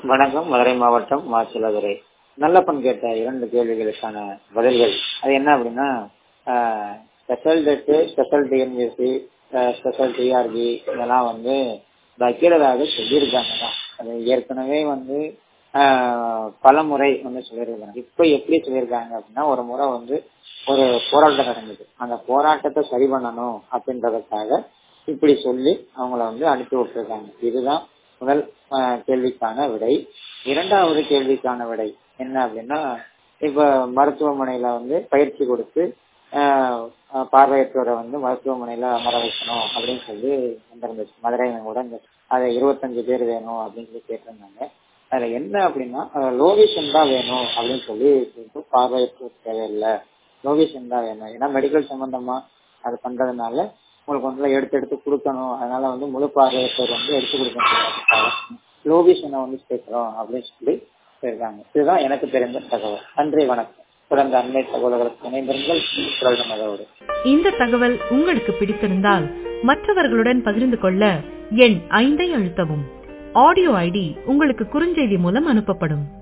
வணக்கம் மதுரை மாவட்டம் மாசிலாதுரை நல்லப்பன் கேட்ட இரண்டு கேள்விகளுக்கான பதில்கள் அது என்ன அப்படின்னா special TET special TNPSC special TRB இதெல்லாம் வந்து வைக்கிறதாக சொல்லியிருக்காங்க தான் அது ஏற்கனவே வந்து பல முறை வந்து சொல்லியிருக்காங்க இப்போ எப்படி சொல்லியிருக்காங்க அப்படின்னா ஒரு முறை வந்து ஒரு போராட்டம் நடந்தது அந்த போராட்டத்தை சரி பண்ணணும் அப்படின்றதுக்காக இப்படி சொல்லி அவங்கள வந்து அனுப்பி விட்டுருக்காங்க இதுதான் முதல் கேள்விக்கான விடை இரண்டாவது கேள்விக்கான விடை என்ன அப்படின்னா இப்ப மருத்துவமனையில வந்து பயிற்சி கொடுத்து பார்வையற்றோரை வந்து மருத்துவமனையில அமர வைக்கணும் அப்படின்னு சொல்லி வந்திருந்துச்சு மதுரையில கூட இந்த அதை இருபத்தஞ்சு பேர் வேணும் அப்படின்னு சொல்லி கேட்டிருந்தாங்க அதுல என்ன அப்படின்னா லோகேஷன் தான் வேணும் அப்படின்னு சொல்லி சொல்லிட்டு பார்வையற்றோர் தேவையில்லை லோகேஷன் தான் வேணும் ஏன்னா மெடிக்கல் சம்பந்தமா அது பண்றதுனால உங்களுக்கு வந்து எடுத்து எடுத்து கொடுக்கணும் அதனால வந்து முழு பார்வையற்றோர் வந்து எடுத்து கொடுக்கணும் லோகேஷனை வந்து சேர்க்கிறோம் அப்படின்னு சொல்லி சொல்லியிருக்காங்க இதுதான் எனக்கு தெரிந்த தகவல் நன்றி வணக்கம் தொடர்ந்து அண்மை தகவல்களுக்கு இணைந்திருங்கள் குரல் மதோடு இந்த தகவல் உங்களுக்கு பிடித்திருந்தால் மற்றவர்களுடன் பகிர்ந்து கொள்ள எண் ஐந்தை அழுத்தவும் ஆடியோ ஐடி உங்களுக்கு குறுஞ்செய்தி மூலம் அனுப்பப்படும்